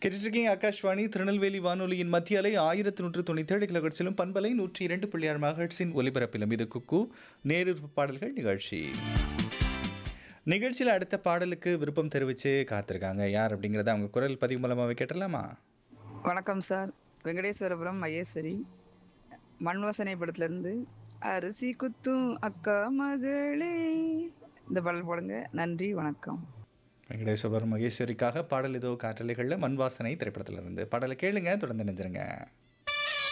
கேட்டுட்ருக்கீங்க ஆகாஷ்வாணி திருநெல்வேலி வானொலியின் மத்திய அலை ஆயிரத்தி நூற்று தொண்ணூற்றி ஏழு கிலோகட்ஸிலும் பண்பலை நூற்றி இரண்டு புள்ளியார் மகட்ஸின் ஒலிபரப்பிலும் இது குக்கு நேரிற்பு பாடல்கள் நிகழ்ச்சி நிகழ்ச்சியில் அடுத்த பாடலுக்கு விருப்பம் தெரிவித்து காத்திருக்காங்க யார் அப்படிங்கிறத அவங்க குரல் பதிவு மூலமாகவே கேட்டலாமா வணக்கம் சார் வெங்கடேஸ்வரபுரம் மகேஸ்வரி மண்வாசனை படத்துலேருந்து அரிசி குத்தும் அக்கா மகளே இந்த பாடல் போடுங்க நன்றி வணக்கம் வெங்கடேஸ்வரர் மகேஸ்வரிக்காக பாடல் ஏதோ காற்றலைகளில் மண் வாசனை திரைப்படத்தில் இருந்து பாடலை கேளுங்க தொடர்ந்து நினைஞ்சிருங்க